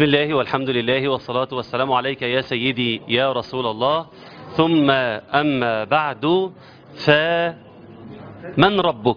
بسم الله والحمد لله والصلاة والسلام عليك يا سيدي يا رسول الله ثم أما بعد فمن ربك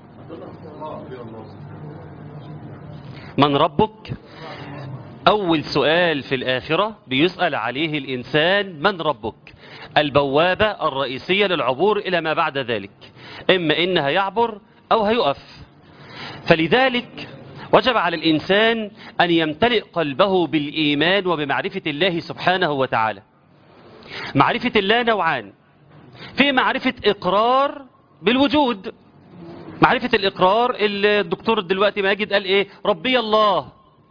من ربك أول سؤال في الآخرة بيسأل عليه الإنسان من ربك البوابة الرئيسية للعبور إلى ما بعد ذلك إما إنها يعبر أو هيقف فلذلك وجب على الإنسان أن يمتلئ قلبه بالإيمان وبمعرفة الله سبحانه وتعالى معرفة الله نوعان في معرفة إقرار بالوجود معرفة الإقرار اللي الدكتور دلوقتي ماجد قال إيه ربي الله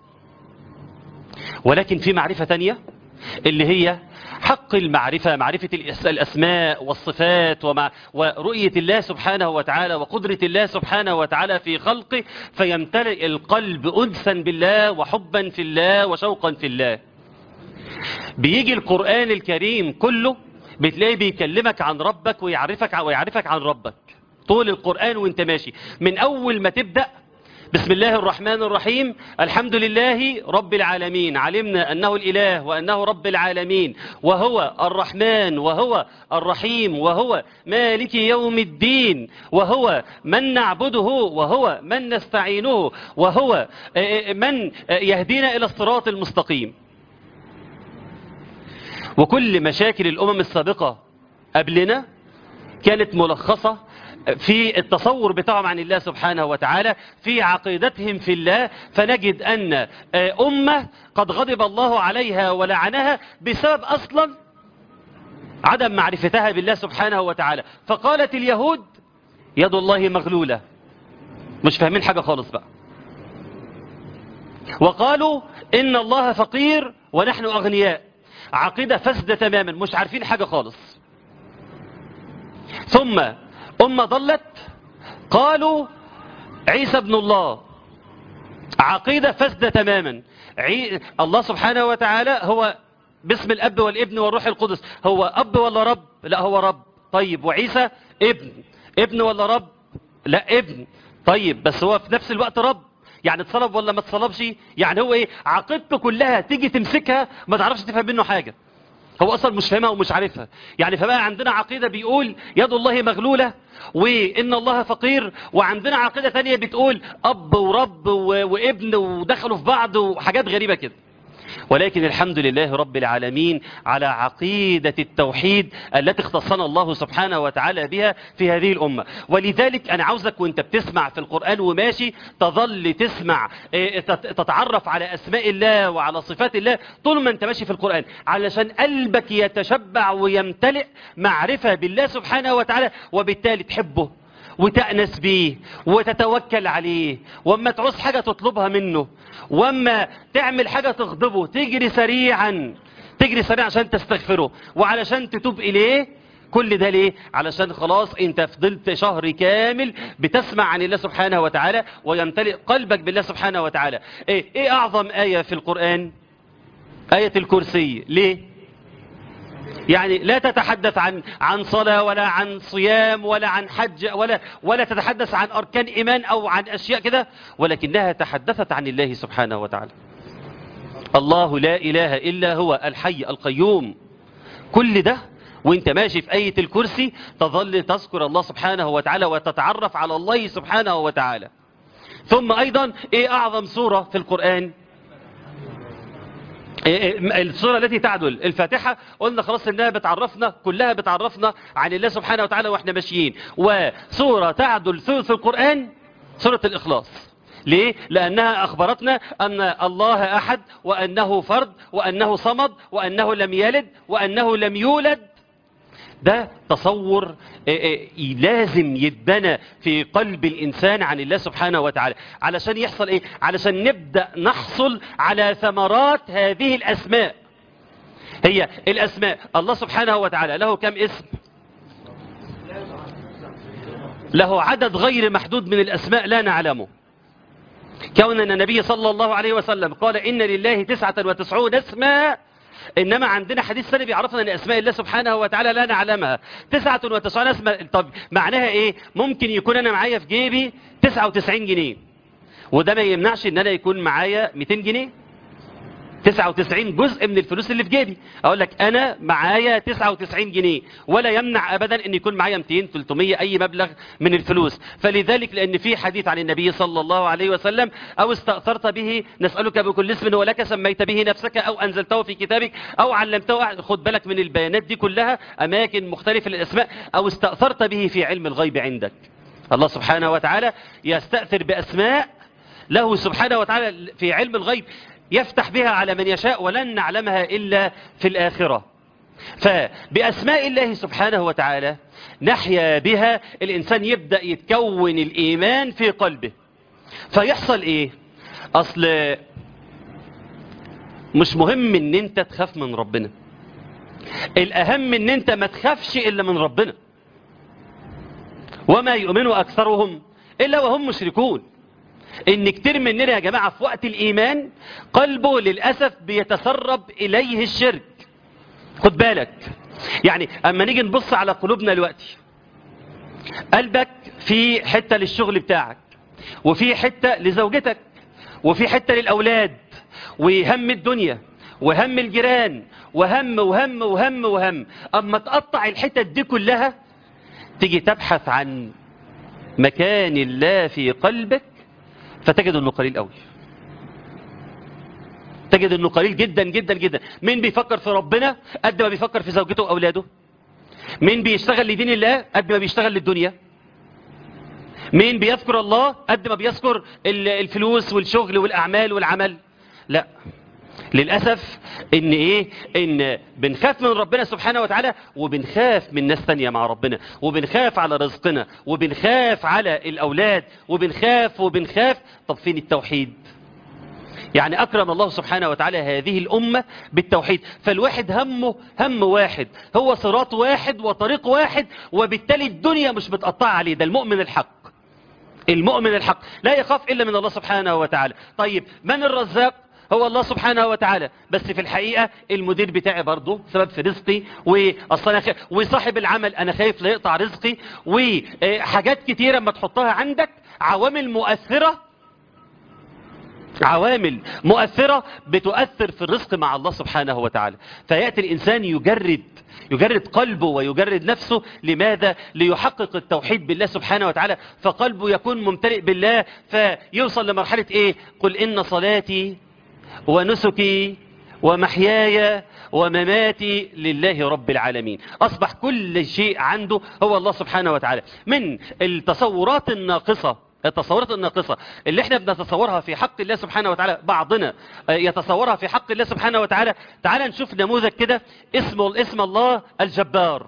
ولكن في معرفة تانية اللي هي حق المعرفة معرفة الأسماء والصفات ومع ورؤية الله سبحانه وتعالى وقدرة الله سبحانه وتعالى في خلقه فيمتلئ القلب أنسا بالله وحبا في الله وشوقا في الله بيجي القرآن الكريم كله بتلاقيه بيكلمك عن ربك ويعرفك ويعرفك عن ربك طول القرآن وانت ماشي من أول ما تبدأ بسم الله الرحمن الرحيم الحمد لله رب العالمين علمنا أنه الإله وأنه رب العالمين وهو الرحمن وهو الرحيم وهو مالك يوم الدين وهو من نعبده وهو من نستعينه وهو من يهدينا إلى الصراط المستقيم وكل مشاكل الأمم السابقة قبلنا كانت ملخصة في التصور بتاعهم عن الله سبحانه وتعالى في عقيدتهم في الله فنجد أن أمة قد غضب الله عليها ولعنها بسبب أصلا عدم معرفتها بالله سبحانه وتعالى فقالت اليهود يد الله مغلولة مش فاهمين حاجة خالص بقى وقالوا إن الله فقير ونحن أغنياء عقيدة فاسدة تماما مش عارفين حاجة خالص ثم أمة ضلت قالوا عيسى ابن الله عقيدة فاسدة تماما عي... الله سبحانه وتعالى هو باسم الأب والابن والروح القدس هو أب ولا رب لا هو رب طيب وعيسى ابن ابن ولا رب لا ابن طيب بس هو في نفس الوقت رب يعني اتصلب ولا ما اتصلبش يعني هو ايه عقيدته كلها تيجي تمسكها ما تعرفش تفهم منه حاجة هو اصلا مش فاهمها ومش عارفها يعني فبقى عندنا عقيدة بيقول يد الله مغلولة وان الله فقير وعندنا عقيدة ثانية بتقول اب ورب وابن ودخلوا في بعض وحاجات غريبة كده ولكن الحمد لله رب العالمين على عقيدة التوحيد التي اختصنا الله سبحانه وتعالى بها في هذه الأمة ولذلك أنا عاوزك وانت بتسمع في القرآن وماشي تظل تسمع تتعرف على أسماء الله وعلى صفات الله طول ما انت ماشي في القرآن علشان قلبك يتشبع ويمتلئ معرفة بالله سبحانه وتعالى وبالتالي تحبه وتأنس بيه وتتوكل عليه واما تعوز حاجة تطلبها منه واما تعمل حاجة تغضبه تجري سريعا تجري سريعا عشان تستغفره وعلشان تتوب إليه كل ده ليه علشان خلاص انت فضلت شهر كامل بتسمع عن الله سبحانه وتعالى ويمتلئ قلبك بالله سبحانه وتعالى ايه, ايه اعظم آية في القرآن آية الكرسي ليه يعني لا تتحدث عن عن صلاة ولا عن صيام ولا عن حج ولا ولا تتحدث عن أركان إيمان أو عن أشياء كده ولكنها تحدثت عن الله سبحانه وتعالى الله لا إله إلا هو الحي القيوم كل ده وانت ماشي في آية الكرسي تظل تذكر الله سبحانه وتعالى وتتعرف على الله سبحانه وتعالى ثم أيضا إيه أعظم سورة في القرآن السورة التي تعدل الفاتحة قلنا خلاص انها بتعرفنا كلها بتعرفنا عن الله سبحانه وتعالى واحنا ماشيين وسورة تعدل ثلث القرآن سورة الإخلاص ليه؟ لأنها أخبرتنا أن الله أحد وأنه فرد وأنه صمد وأنه لم يلد وأنه لم يولد ده تصور لازم يتبنى في قلب الإنسان عن الله سبحانه وتعالى علشان يحصل إيه؟ علشان نبدأ نحصل على ثمرات هذه الأسماء هي الأسماء الله سبحانه وتعالى له كم اسم له عدد غير محدود من الأسماء لا نعلمه كون أن النبي صلى الله عليه وسلم قال إن لله تسعة وتسعون اسما إنما عندنا حديث ثاني بيعرفنا أن أسماء الله سبحانه وتعالى لا نعلمها تسعة وتسعون اسماء طب معناها إيه ممكن يكون أنا معايا في جيبي تسعة وتسعين جنيه وده ما يمنعش أن أنا يكون معايا 200 جنيه 99 جزء من الفلوس اللي في جيبي اقول لك انا معايا 99 جنيه ولا يمنع ابدا ان يكون معايا 200 300 اي مبلغ من الفلوس فلذلك لان في حديث عن النبي صلى الله عليه وسلم او استأثرت به نسألك بكل اسم ولك سميت به نفسك او انزلته في كتابك او علمته أحد خد بالك من البيانات دي كلها اماكن مختلفة للاسماء او استأثرت به في علم الغيب عندك الله سبحانه وتعالى يستأثر بأسماء له سبحانه وتعالى في علم الغيب يفتح بها على من يشاء ولن نعلمها إلا في الآخرة فبأسماء الله سبحانه وتعالى نحيا بها الإنسان يبدأ يتكون الإيمان في قلبه فيحصل إيه أصل مش مهم ان انت تخاف من ربنا الأهم ان انت ما تخافش إلا من ربنا وما يؤمن أكثرهم إلا وهم مشركون ان كتير مننا يا جماعة في وقت الإيمان قلبه للأسف بيتسرب إليه الشرك خد بالك يعني أما نيجي نبص على قلوبنا دلوقتي قلبك في حتة للشغل بتاعك وفي حتة لزوجتك وفي حتة للأولاد وهم الدنيا وهم الجيران وهم وهم وهم وهم أما تقطع الحتت دي كلها تيجي تبحث عن مكان الله في قلبك فتجد انه قليل قوي تجد انه قليل جدا جدا جدا مين بيفكر في ربنا قد ما بيفكر في زوجته واولاده مين بيشتغل لدين الله قد ما بيشتغل للدنيا مين بيذكر الله قد ما بيذكر الفلوس والشغل والاعمال والعمل لا للأسف ان ايه ان بنخاف من ربنا سبحانه وتعالى وبنخاف من ناس تانية مع ربنا وبنخاف على رزقنا وبنخاف على الاولاد وبنخاف وبنخاف طب فين التوحيد يعني أكرم الله سبحانه وتعالى هذه الأمة بالتوحيد فالواحد همه هم واحد هو صراط واحد وطريق واحد وبالتالي الدنيا مش متقطعة عليه ده المؤمن الحق المؤمن الحق لا يخاف إلا من الله سبحانه وتعالى طيب من الرزاق هو الله سبحانه وتعالى بس في الحقيقة المدير بتاعي برضه سبب في رزقي وأصلا خ... وصاحب العمل أنا خايف لا يقطع رزقي وحاجات كتيرة ما تحطها عندك عوامل مؤثرة عوامل مؤثرة بتؤثر في الرزق مع الله سبحانه وتعالى فيأتي الإنسان يجرد يجرد قلبه ويجرد نفسه لماذا ليحقق التوحيد بالله سبحانه وتعالى فقلبه يكون ممتلئ بالله فيوصل لمرحلة ايه قل إن صلاتي ونسكي ومحياي ومماتي لله رب العالمين أصبح كل شيء عنده هو الله سبحانه وتعالى من التصورات الناقصة التصورات الناقصة اللي احنا بنتصورها في حق الله سبحانه وتعالى بعضنا يتصورها في حق الله سبحانه وتعالى تعال نشوف نموذج كده اسمه اسم الله الجبار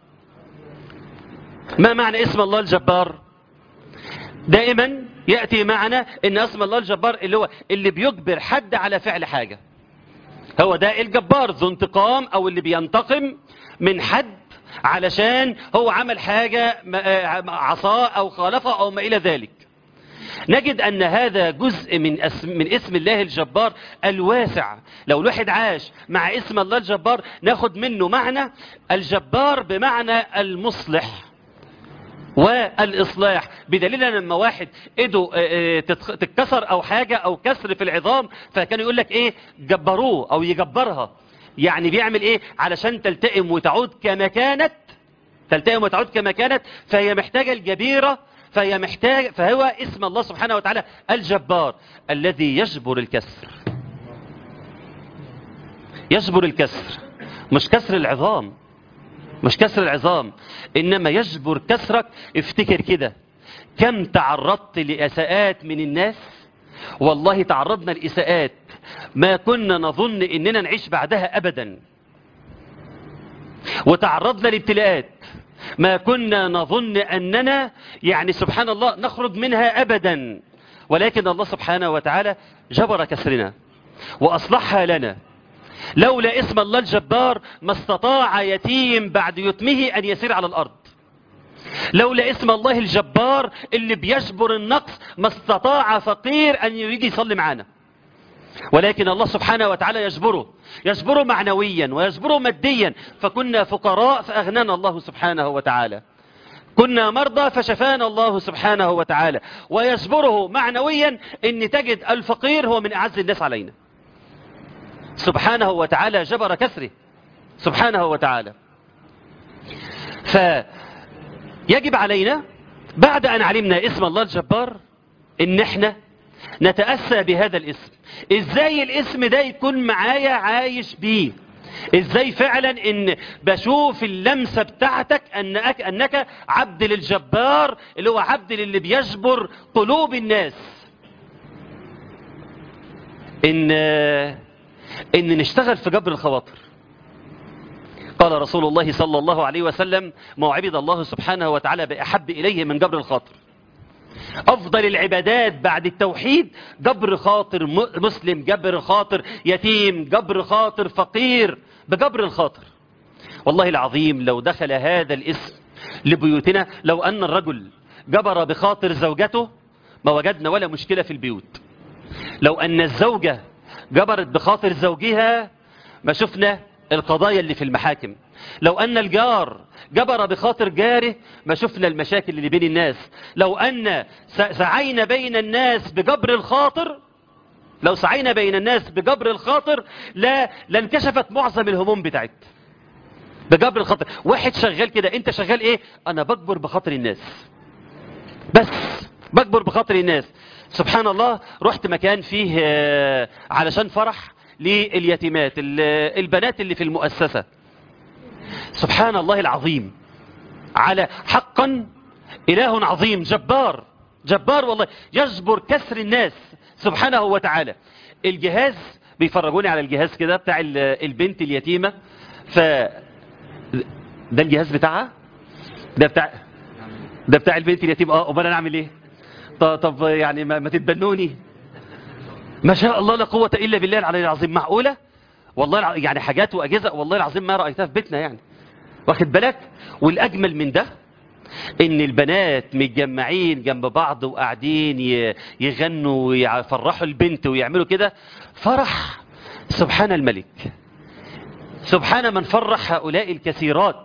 ما معنى اسم الله الجبار دائما يأتي معنا ان اسم الله الجبار اللي هو اللي بيجبر حد على فعل حاجة هو ده الجبار ذو انتقام او اللي بينتقم من حد علشان هو عمل حاجة عصاه او خالفه او ما الى ذلك نجد ان هذا جزء من اسم, من اسم الله الجبار الواسع لو الواحد عاش مع اسم الله الجبار ناخد منه معنى الجبار بمعنى المصلح والإصلاح بدليل أن لما واحد إيده تتكسر أو حاجة أو كسر في العظام فكانوا يقول لك إيه جبروه أو يجبرها يعني بيعمل إيه علشان تلتئم وتعود كما كانت تلتئم وتعود كما كانت فهي محتاجة الجبيرة فهي محتاج فهو اسم الله سبحانه وتعالى الجبار الذي يجبر الكسر يجبر الكسر مش كسر العظام مش كسر العظام إنما يجبر كسرك افتكر كده كم تعرضت لإساءات من الناس والله تعرضنا لإساءات ما كنا نظن إننا نعيش بعدها أبدا وتعرضنا لابتلاءات ما كنا نظن أننا يعني سبحان الله نخرج منها أبدا ولكن الله سبحانه وتعالى جبر كسرنا وأصلحها لنا لولا اسم الله الجبار ما استطاع يتيم بعد يتمه أن يسير على الأرض لولا اسم الله الجبار اللي بيجبر النقص ما استطاع فقير أن يجي يصلي معانا ولكن الله سبحانه وتعالى يجبره يجبره معنويا ويجبره ماديا فكنا فقراء فأغنانا الله سبحانه وتعالى كنا مرضى فشفانا الله سبحانه وتعالى ويجبره معنويا ان تجد الفقير هو من أعز الناس علينا سبحانه وتعالى جبر كسره سبحانه وتعالى فيجب علينا بعد أن علمنا اسم الله الجبار إن احنا نتأسى بهذا الاسم ازاي الاسم ده يكون معايا عايش بيه ازاي فعلا ان بشوف اللمسة بتاعتك انك, أنك عبد للجبار اللي هو عبد للي بيجبر قلوب الناس ان ان نشتغل في جبر الخواطر قال رسول الله صلى الله عليه وسلم ما عبد الله سبحانه وتعالى بأحب إليه من جبر الخاطر أفضل العبادات بعد التوحيد جبر خاطر مسلم جبر خاطر يتيم جبر خاطر فقير بجبر الخاطر والله العظيم لو دخل هذا الاسم لبيوتنا لو أن الرجل جبر بخاطر زوجته ما وجدنا ولا مشكلة في البيوت لو أن الزوجة جبرت بخاطر زوجها ما شفنا القضايا اللي في المحاكم لو أن الجار جبر بخاطر جاره ما شفنا المشاكل اللي بين الناس لو أن سعينا بين الناس بجبر الخاطر لو سعينا بين الناس بجبر الخاطر لا لانكشفت معظم الهموم بتاعت بجبر الخاطر واحد شغال كده انت شغال ايه انا بجبر بخاطر الناس بس بجبر بخاطر الناس سبحان الله رحت مكان فيه علشان فرح لليتيمات البنات اللي في المؤسسة سبحان الله العظيم على حقا إله عظيم جبار جبار والله يجبر كسر الناس سبحانه وتعالى الجهاز بيفرجوني على الجهاز كده بتاع البنت اليتيمة ف ده الجهاز بتاعها ده بتاع ده بتاع البنت اليتيمة اه امال انا اعمل ايه طب, طب يعني ما, ما تتبنوني ما شاء الله لا قوة إلا بالله العلي العظيم معقولة والله يعني حاجات وأجهزة والله العظيم ما رأيتها في بيتنا يعني واخد بالك والأجمل من ده ان البنات متجمعين جنب بعض وقاعدين يغنوا ويفرحوا البنت ويعملوا كده فرح سبحان الملك سبحان من فرح هؤلاء الكثيرات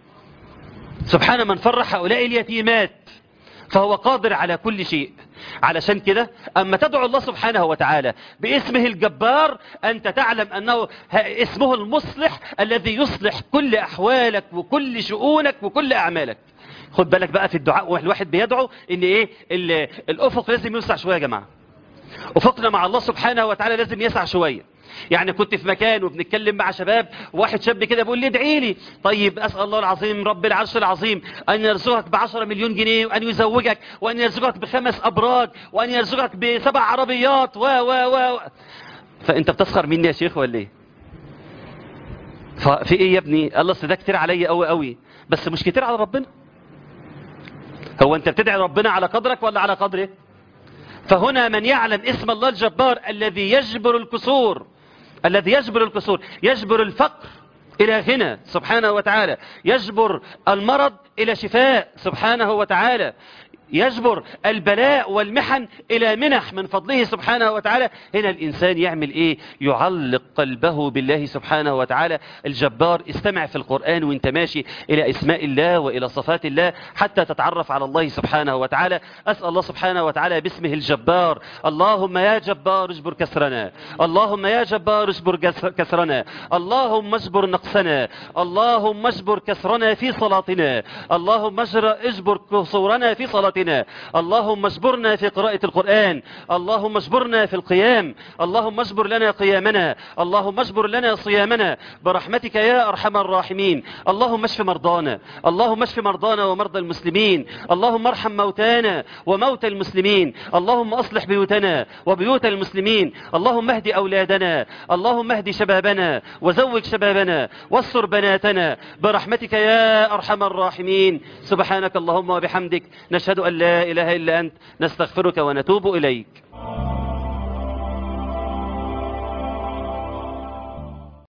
سبحان من فرح هؤلاء اليتيمات فهو قادر على كل شيء علشان كده أما تدعو الله سبحانه وتعالى باسمه الجبار أنت تعلم أنه اسمه المصلح الذي يصلح كل أحوالك وكل شؤونك وكل أعمالك خد بالك بقى في الدعاء والواحد بيدعو ان ايه الافق لازم يوسع شوية يا جماعة افقنا مع الله سبحانه وتعالى لازم يسع شوية يعني كنت في مكان وبنتكلم مع شباب واحد شاب كده بيقول لي ادعي لي طيب اسال الله العظيم رب العرش العظيم ان يرزقك ب 10 مليون جنيه وان يزوجك وان يرزقك بخمس ابراج وان يرزقك بسبع عربيات و و و فانت بتسخر مني يا شيخ ولا ايه ففي ايه يا ابني الله ده كتير عليا قوي قوي بس مش كتير على ربنا هو انت بتدعي ربنا على قدرك ولا على قدره فهنا من يعلم اسم الله الجبار الذي يجبر الكسور الذي يجبر الكسور يجبر الفقر إلى غنى سبحانه وتعالى يجبر المرض إلى شفاء سبحانه وتعالى يجبر البلاء والمحن إلى منح من فضله سبحانه وتعالى هنا الإنسان يعمل إيه يعلق قلبه بالله سبحانه وتعالى الجبار استمع في القرآن وانت ماشي إلى اسماء الله وإلى صفات الله حتى تتعرف على الله سبحانه وتعالى أسأل الله سبحانه وتعالى باسمه الجبار اللهم يا جبار اجبر كسرنا اللهم يا جبار اجبر كسرنا اللهم اجبر نقصنا اللهم اجبر كسرنا في صلاتنا اللهم اجبر كسورنا في صلاتنا صلاتنا اللهم اجبرنا في قراءة القرآن اللهم اجبرنا في القيام اللهم اجبر لنا قيامنا اللهم اجبر لنا صيامنا برحمتك يا أرحم الراحمين اللهم اشف مرضانا اللهم اشف مرضانا ومرضى المسلمين اللهم ارحم موتانا وموتى المسلمين اللهم أصلح بيوتنا وبيوت المسلمين اللهم اهد أولادنا اللهم اهد شبابنا وزوج شبابنا واستر بناتنا برحمتك يا أرحم الراحمين سبحانك اللهم وبحمدك نشهد أن لا إله إلا أنت نستغفرك ونتوب إليك